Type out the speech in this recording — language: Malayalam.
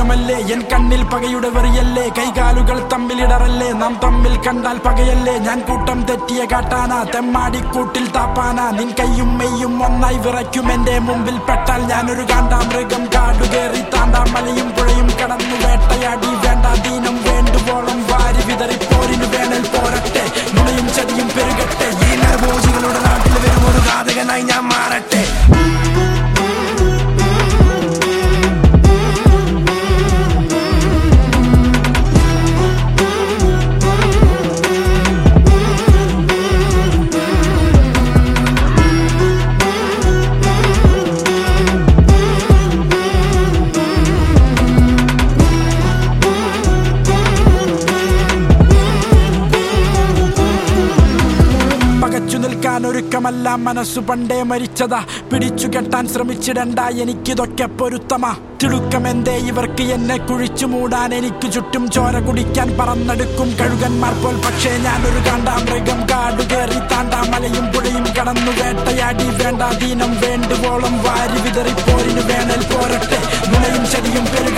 ലോകമല്ലേ എൻ കണ്ണിൽ പകയുടെ വെറിയല്ലേ കൈകാലുകൾ തമ്മിലിടറല്ലേ നാം തമ്മിൽ കണ്ടാൽ പകയല്ലേ ഞാൻ കൂട്ടം തെറ്റിയ കാട്ടാന തെമ്മാടിക്കൂട്ടിൽ താപ്പാന നിൻ കയ്യും മെയ്യും ഒന്നായി വിറയ്ക്കും എന്റെ മുമ്പിൽ പെട്ടാൽ ഞാനൊരു കാണ്ടാം മൃഗം കാടുകേറി താണ്ടാം മലയും പുഴയും കടന്നു വേട്ടയാടി വേണ്ട ദീനം വേണ്ടുവോളം വാരി വിതറി പോരിന് വേണൽ പോരട്ടെ നുണയും ചതിയും പെരുകട്ടെ ഈ നരഭോജികളുടെ നാട്ടിൽ വരും ഒരു ഘാതകനായി ഞാൻ മാറട്ടെ പകച്ചു നിൽക്കാൻ ഒരുക്കമല്ല മനസ്സു പണ്ടേ മരിച്ചതാ പിടിച്ചു കെട്ടാൻ ശ്രമിച്ചിടണ്ട എനിക്കിതൊക്കെ പൊരുത്തമാ തിടുക്കം എന്തേ ഇവർക്ക് എന്നെ കുഴിച്ചു മൂടാൻ എനിക്ക് ചുറ്റും ചോര കുടിക്കാൻ പറന്നെടുക്കും കഴുകന്മാർ പോൽ പക്ഷേ ഞാനൊരു കാണ്ടാം മൃഗം കാടു കയറി താണ്ടാം മലയും പുഴയും കടന്നു വേട്ടയാടി വേണ്ട ദീനം വേണ്ടുവോളം വാരി വിതറി പോരിന് വേണൽ പോരട്ടെ നുണയും ചതിയും പെരു